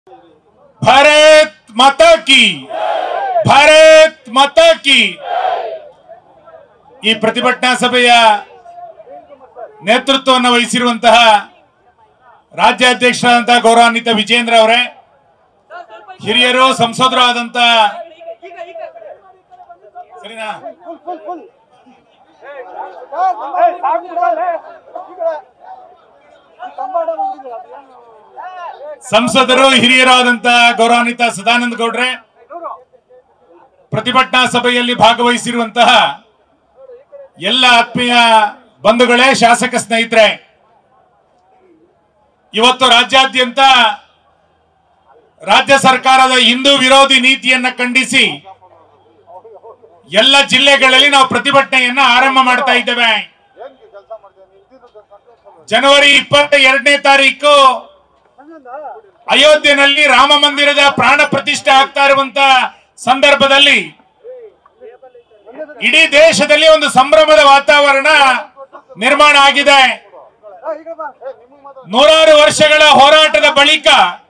ಭಾರತ್ ಮಾತಾ ಕಿ ಭಾರತ್ ಮಾತಾ ಕಿ ಈ ಪ್ರತಿಭಟನಾ ಸಭೆಯ ನೇತೃತ್ವವನ್ನು ವಹಿಸಿರುವಂತಹ ರಾಜ್ಯಾಧ್ಯಕ್ಷರಾದಂತಹ ಗೌರವಾನ್ವಿತ ವಿಜೇಂದ್ರ ಅವರೇ ಹಿರಿಯರು ಸಂಸದರು ಆದಂತ ಸರಿನಾ ಸಂಸದರು ಹಿರಿಯರಾದಂತ ಗೌರವಾನ್ವಿತ ಸದಾನಂದ ಗೌಡ್ರೆ ಪ್ರತಿಭಟನಾ ಸಭೆಯಲ್ಲಿ ಭಾಗವಹಿಸಿರುವಂತಹ ಎಲ್ಲ ಆತ್ಮೀಯ ಬಂಧುಗಳೇ ಶಾಸಕ ಸ್ನೇಹಿತರೆ ಇವತ್ತು ರಾಜ್ಯಾದ್ಯಂತ ರಾಜ್ಯ ಸರ್ಕಾರದ ಹಿಂದೂ ವಿರೋಧಿ ನೀತಿಯನ್ನ ಖಂಡಿಸಿ ಎಲ್ಲ ಜಿಲ್ಲೆಗಳಲ್ಲಿ ನಾವು ಪ್ರತಿಭಟನೆಯನ್ನ ಆರಂಭ ಮಾಡ್ತಾ ಇದ್ದೇವೆ ಜನವರಿ ಇಪ್ಪತ್ತ ಎರಡನೇ ತಾರೀಕು ಅಯೋಧ್ಯೆನಲ್ಲಿ ರಾಮ ಮಂದಿರದ ಪ್ರಾಣ ಪ್ರತಿಷ್ಠೆ ಆಗ್ತಾ ಇರುವಂತ ಸಂದರ್ಭದಲ್ಲಿ ಇಡೀ ದೇಶದಲ್ಲಿ ಒಂದು ಸಂಭ್ರಮದ ವಾತಾವರಣ ನಿರ್ಮಾಣ ಆಗಿದೆ ನೂರಾರು ವರ್ಷಗಳ ಹೋರಾಟದ ಬಳಿಕ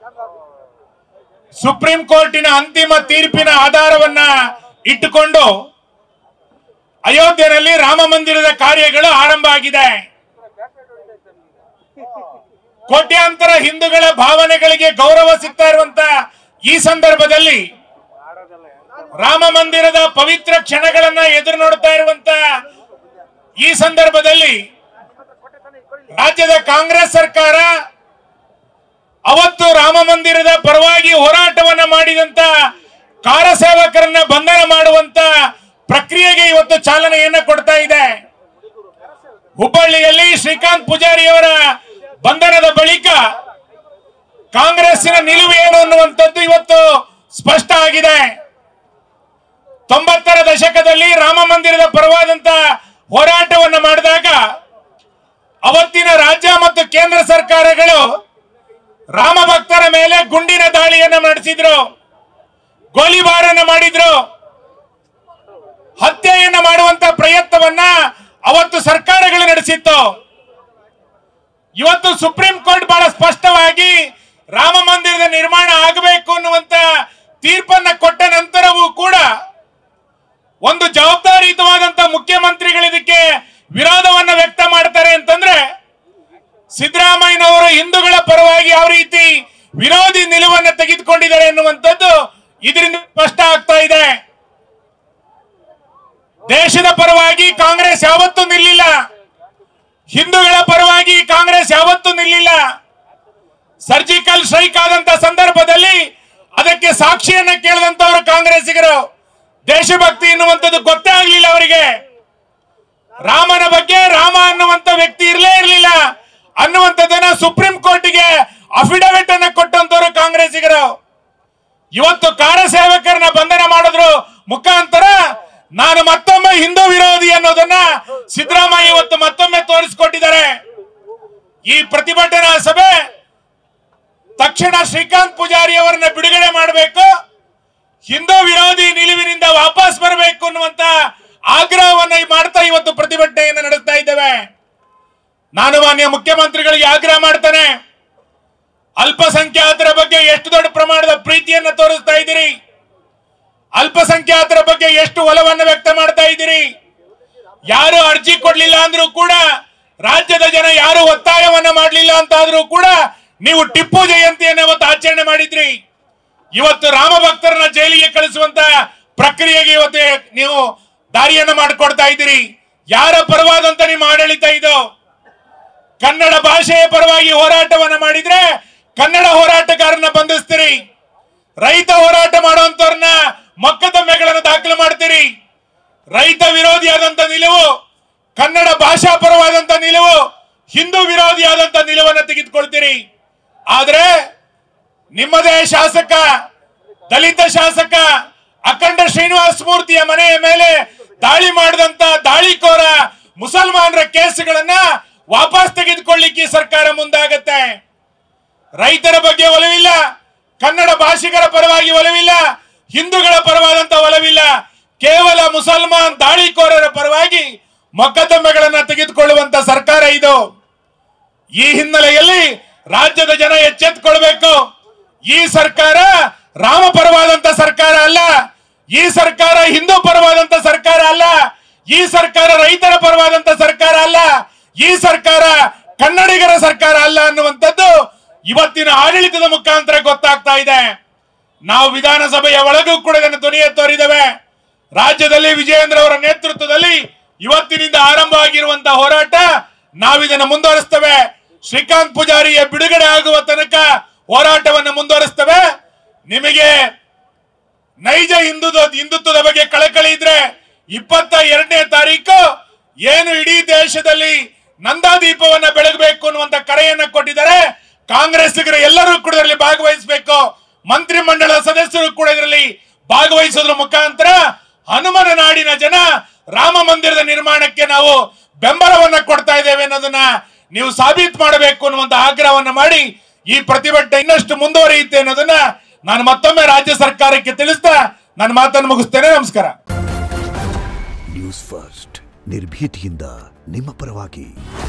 ಸುಪ್ರೀಂ ಕೋರ್ಟಿನ ಅಂತಿಮ ತೀರ್ಪಿನ ಆಧಾರವನ್ನ ಇಟ್ಟುಕೊಂಡು ಅಯೋಧ್ಯೆಯಲ್ಲಿ ರಾಮ ಮಂದಿರದ ಕಾರ್ಯಗಳು ಆರಂಭ ಆಗಿದೆ ಕೋಟ್ಯಾಂತರ ಹಿಂದೂಗಳ ಭಾವನೆಗಳಿಗೆ ಗೌರವ ಸಿಗ್ತಾ ಇರುವಂತ ಈ ಸಂದರ್ಭದಲ್ಲಿ ರಾಮ ಮಂದಿರದ ಪವಿತ್ರ ಕ್ಷಣಗಳನ್ನ ಎದುರು ನೋಡ್ತಾ ಇರುವಂತ ಈ ಸಂದರ್ಭದಲ್ಲಿ ರಾಜ್ಯದ ಕಾಂಗ್ರೆಸ್ ಸರ್ಕಾರ ಅವತ್ತು ರಾಮ ಮಂದಿರದ ಪರವಾಗಿ ಹೋರಾಟವನ್ನ ಮಾಡಿದಂತ ಕಾರಸೇವಕರನ್ನ ಬಂಧನ ಮಾಡುವಂತ ಪ್ರಕ್ರಿಯೆಗೆ ಇವತ್ತು ಚಾಲನೆಯನ್ನ ಕೊಡ್ತಾ ಇದೆ ಹುಬ್ಬಳ್ಳಿಯಲ್ಲಿ ಶ್ರೀಕಾಂತ್ ಪೂಜಾರಿ ಅವರ ಬಂಧನದ ಬಳಿಕ ಕಾಂಗ್ರೆಸ್ಸಿನ ನಿಲುವು ಏನು ಅನ್ನುವಂಥದ್ದು ಇವತ್ತು ಸ್ಪಷ್ಟ ಆಗಿದೆ ತೊಂಬತ್ತರ ದಶಕದಲ್ಲಿ ರಾಮ ಮಂದಿರದ ಪರವಾದಂತ ಹೋರಾಟವನ್ನು ಮಾಡಿದಾಗ ಅವತ್ತಿನ ರಾಜ್ಯ ಮತ್ತು ಕೇಂದ್ರ ಸರ್ಕಾರಗಳು ರಾಮ ಭಕ್ತರ ಮೇಲೆ ಗುಂಡಿನ ದಾಳಿಯನ್ನ ನಡೆಸಿದ್ರು ಗೋಲಿಬಾರನ್ನ ಮಾಡಿದ್ರು ಹತ್ಯೆಯನ್ನ ಮಾಡುವಂತ ಪ್ರಯತ್ನವನ್ನ ಅವತ್ತು ಸರ್ಕಾರಗಳು ನಡೆಸಿತ್ತು ಇವತ್ತು ಸುಪ್ರೀಂ ಕೋರ್ಟ್ ಬಹಳ ಸ್ಪಷ್ಟವಾಗಿ ರಾಮ ಮಂದಿರದ ನಿರ್ಮಾಣ ಆಗಬೇಕು ಅನ್ನುವಂತ ತೀರ್ಪನ್ನ ಕೊಟ್ಟ ನಂತರವೂ ಕೂಡ ಒಂದು ಜವಾಬ್ದಾರಿಯುತವಾದಂತ ಮುಖ್ಯಮಂತ್ರಿಗಳು ಇದಕ್ಕೆ ವಿರೋಧವನ್ನ ವ್ಯಕ್ತ ಮಾಡ್ತಾರೆ ಅಂತಂದ್ರೆ ಸಿದ್ದರಾಮಯ್ಯನವರು ಹಿಂದೂಗಳ ಪರವಾಗಿ ಯಾವ ರೀತಿ ವಿರೋಧಿ ನಿಲುವನ್ನ ತೆಗೆದುಕೊಂಡಿದ್ದಾರೆ ಎನ್ನುವಂಥದ್ದು ಇದರಿಂದ ಸ್ಪಷ್ಟ ಆಗ್ತಾ ಇದೆ ದೇಶದ ಪರವಾಗಿ ಕಾಂಗ್ರೆಸ್ ಯಾವತ್ತೂ ನಿಲ್ಲಿಲ್ಲ ಹಿಂದೂಗಳ ಪರವಾಗಿ ಕಾಂಗ್ರೆಸ್ ಯಾವತ್ತೂ ನಿಲ್ಲಿಲ್ಲ ಸರ್ಜಿಕಲ್ ಸ್ಟ್ರೈಕ್ ಆದಂತ ಸಂದರ್ಭದಲ್ಲಿ ಅದಕ್ಕೆ ಸಾಕ್ಷಿಯನ್ನ ಕೇಳಿದಂತವರು ಕಾಂಗ್ರೆಸ್ಸಿಗರು ದೇಶಭಕ್ತಿ ಎನ್ನುವಂಥದ್ದು ಗೊತ್ತೇ ಆಗ್ಲಿಲ್ಲ ಅವರಿಗೆ ರಾಮನ ಬಗ್ಗೆ ರಾಮ ಅನ್ನುವಂತ ವ್ಯಕ್ತಿ ಇರಲೇ ಇರಲಿಲ್ಲ ಅನ್ನುವಂಥದ್ದನ್ನ ಸುಪ್ರೀಂ ಕೋರ್ಟ್ಗೆ ಅಫಿಡವಿಟ್ ಅನ್ನ ಕೊಟ್ಟಂತವರು ಕಾಂಗ್ರೆಸ್ಸಿಗರು ಇವತ್ತು ಕಾರಸೇವಕರನ್ನ ಬಂಧನ ಮಾಡೋದ್ರ ಮುಖಾಂತರ ನಾನು ಮತ್ತೊಮ್ಮೆ ಹಿಂದೂ ವಿರೋಧಿ ಅನ್ನೋದನ್ನ ಸಿದ್ದರಾಮಯ್ಯ ಇವತ್ತು ಮತ್ತೊಮ್ಮೆ ತೋರಿಸಿಕೊಟ್ಟಿದ್ದಾರೆ ಈ ಪ್ರತಿಭಟನಾ ಸಭೆ ತಕ್ಷಣ ಶ್ರೀಕಾಂತ್ ಪೂಜಾರಿ ಅವರನ್ನ ಬಿಡುಗಡೆ ಮಾಡಬೇಕು ಹಿಂದೂ ವಿರೋಧಿ ನಿಲುವಿನಿಂದ ವಾಪಸ್ ಬರಬೇಕು ಅನ್ನುವಂತ ಆಗ್ರಹವನ್ನ ಮಾಡ್ತಾ ಇವತ್ತು ಪ್ರತಿಭಟನೆಯನ್ನು ನಡೆಸ್ತಾ ಇದ್ದೇವೆ ನಾನು ಮಾನ್ಯ ಮುಖ್ಯಮಂತ್ರಿಗಳಿಗೆ ಆಗ್ರಹ ಮಾಡ್ತಾನೆ ಅಲ್ಪಸಂಖ್ಯಾತರ ಬಗ್ಗೆ ಎಷ್ಟು ದೊಡ್ಡ ಪ್ರಮಾಣದ ಪ್ರೀತಿಯನ್ನ ತೋರಿಸ್ತಾ ಇದ್ದೀರಿ ಅಲ್ಪಸಂಖ್ಯಾತರ ಬಗ್ಗೆ ಎಷ್ಟು ಒಲವನ್ನು ವ್ಯಕ್ತ ಮಾಡ್ತಾ ಇದ್ದೀರಿ ಯಾರು ಅರ್ಜಿ ಕೊಡ್ಲಿಲ್ಲ ಅಂದ್ರೂ ಕೂಡ ರಾಜ್ಯದ ಜನ ಯಾರು ಒತ್ತಾಯವನ್ನ ಮಾಡಲಿಲ್ಲ ಅಂತಾದ್ರೂ ಕೂಡ ನೀವು ಟಿಪ್ಪು ಜಯಂತಿಯನ್ನು ಇವತ್ತು ಆಚರಣೆ ಮಾಡಿದ್ರಿ ಇವತ್ತು ರಾಮ ಭಕ್ತರನ್ನ ಜೈಲಿಗೆ ಕಳಿಸುವಂತ ಪ್ರಕ್ರಿಯೆಗೆ ಇವತ್ತು ನೀವು ದಾರಿಯನ್ನ ಮಾಡಿಕೊಡ್ತಾ ಇದ್ದೀರಿ ಯಾರ ಪರವಾದಂತ ನಿಮ್ಮ ಆಡಳಿತ ಇದು ಕನ್ನಡ ಭಾಷೆಯ ಪರವಾಗಿ ಹೋರಾಟವನ್ನ ಮಾಡಿದ್ರೆ ಕನ್ನಡ ಹೋರಾಟಗಾರನ ಬಂಧಿಸ್ತೀರಿ ರೈತ ಹೋರಾಟ ಮಾಡುವಂತವ್ರನ್ನ ಮೊಕದ್ದಮೆಗಳನ್ನು ದಾಖಲು ಮಾಡ್ತೀರಿ ರೈತ ವಿರೋಧಿಯಾದಂತ ನಿಲುವು ಕನ್ನಡ ಭಾಷಾ ಪರವಾದಂತ ನಿಲುವು ಹಿಂದೂ ವಿರೋಧಿಯಾದಂತ ನಿಲುವನ್ನು ತೆಗೆದುಕೊಳ್ತೀರಿ ಆದ್ರೆ ನಿಮ್ಮದೇ ಶಾಸಕ ದಲಿತ ಶಾಸಕ ಅಖಂಡ ಶ್ರೀನಿವಾಸ ಮೂರ್ತಿಯ ಮನೆಯ ಮೇಲೆ ದಾಳಿ ಮಾಡಿದಂತ ದಾಳಿಕೋರ ಮುಸಲ್ಮಾನರ ಕೇಸುಗಳನ್ನ ವಾಪಸ್ ತೆಗೆದುಕೊಳ್ಳಿಕ್ಕೆ ಸರ್ಕಾರ ಮುಂದಾಗತ್ತೆ ರೈತರ ಬಗ್ಗೆ ಒಲವಿಲ್ಲ ಕನ್ನಡ ಭಾಷಿಗರ ಪರವಾಗಿ ಒಲವಿಲ್ಲ ಹಿಂದೂಗಳ ಪರವಾದಂತ ಒಲವಿಲ್ಲ ಕೇವಲ ಮುಸಲ್ಮಾನ್ ದಾಳಿಕೋರರ ಪರವಾಗಿ ಮೊಕದ್ದಮೆಗಳನ್ನ ತೆಗೆದುಕೊಳ್ಳುವಂತ ಸರ್ಕಾರ ಇದು ಈ ಹಿನ್ನೆಲೆಯಲ್ಲಿ ರಾಜ್ಯದ ಜನ ಎಚ್ಚೆತ್ತುಕೊಳ್ಬೇಕು ಈ ಸರ್ಕಾರ ರಾಮ ಪರವಾದಂತ ಸರ್ಕಾರ ಅಲ್ಲ ಈ ಸರ್ಕಾರ ಹಿಂದೂ ಪರವಾದಂತ ಸರ್ಕಾರ ಅಲ್ಲ ಈ ಸರ್ಕಾರ ರೈತರ ಪರವಾದಂತ ಸರ್ಕಾರ ಅಲ್ಲ ಈ ಸರ್ಕಾರ ಕನ್ನಡಿಗರ ಸರ್ಕಾರ ಅಲ್ಲ ಅನ್ನುವಂಥದ್ದು ಇವತ್ತಿನ ಆಡಳಿತದ ಮುಖಾಂತರ ಗೊತ್ತಾಗ್ತಾ ಇದೆ ನಾವು ವಿಧಾನಸಭೆಯ ಒಳಗೂ ಕೂಡ ಇದನ್ನು ಧ್ವನಿ ಎತ್ತೋರಿದ್ದೇವೆ ರಾಜ್ಯದಲ್ಲಿ ವಿಜಯೇಂದ್ರ ಅವರ ನೇತೃತ್ವದಲ್ಲಿ ಇವತ್ತಿನಿಂದ ಆರಂಭ ಆಗಿರುವಂತಹ ಹೋರಾಟ ನಾವಿದನ್ನು ಮುಂದುವರಿಸ್ತೇವೆ ಶ್ರೀಕಾಂತ್ ಪೂಜಾರಿಯ ಬಿಡುಗಡೆ ಆಗುವ ತನಕ ಹೋರಾಟವನ್ನು ಮುಂದುವರಿಸ್ತೇವೆ ನಿಮಗೆ ನೈಜ ಹಿಂದುದ ಹಿಂದುತ್ವದ ಬಗ್ಗೆ ಕಳಕಳಿ ಇದ್ರೆ ಇಪ್ಪತ್ತ ಎರಡನೇ ತಾರೀಕು ಏನು ಇಡೀ ದೇಶದಲ್ಲಿ ನಂದಾದೀಪವನ್ನ ಬೆಳಗಬೇಕು ಅನ್ನುವಂತ ಕರೆಯನ್ನ ಕೊಟ್ಟಿದ್ದಾರೆ ಕಾಂಗ್ರೆಸ್ಸಿಗರು ಎಲ್ಲರೂ ಕೂಡ ಇದರಲ್ಲಿ ಭಾಗವಹಿಸಬೇಕು ಮಂತ್ರಿ ಮಂಡಲ ಸದಸ್ಯರು ಕೂಡ ಇದರಲ್ಲಿ ಭಾಗವಹಿಸೋದ್ರ ಮುಖಾಂತರ ಹನುಮನ ನಾಡಿನ ಜನ ರಾಮ ಮಂದಿರದ ನಿರ್ಮಾಣಕ್ಕೆ ನಾವು ಬೆಂಬಲವನ್ನ ಕೊಡ್ತಾ ಇದ್ದೇವೆ ಅನ್ನೋದನ್ನ ನೀವು ಸಾಬೀತು ಮಾಡಬೇಕು ಅನ್ನುವಂತ ಆಗ್ರಹವನ್ನ ಮಾಡಿ ಈ ಪ್ರತಿಭಟನೆ ಇನ್ನಷ್ಟು ಮುಂದುವರಿಯುತ್ತೆ ಅನ್ನೋದನ್ನ ನಾನು ಮತ್ತೊಮ್ಮೆ ರಾಜ್ಯ ಸರ್ಕಾರಕ್ಕೆ ತಿಳಿಸ್ತಾ ನನ್ನ ಮಾತನ್ನು ಮುಗಿಸ್ತೇನೆ ನಮಸ್ಕಾರ ನ್ಯೂಸ್ ಫಸ್ಟ್ ನಿರ್ಭೀತಿಯಿಂದ ನಿಮ್ಮ ಪರವಾಗಿ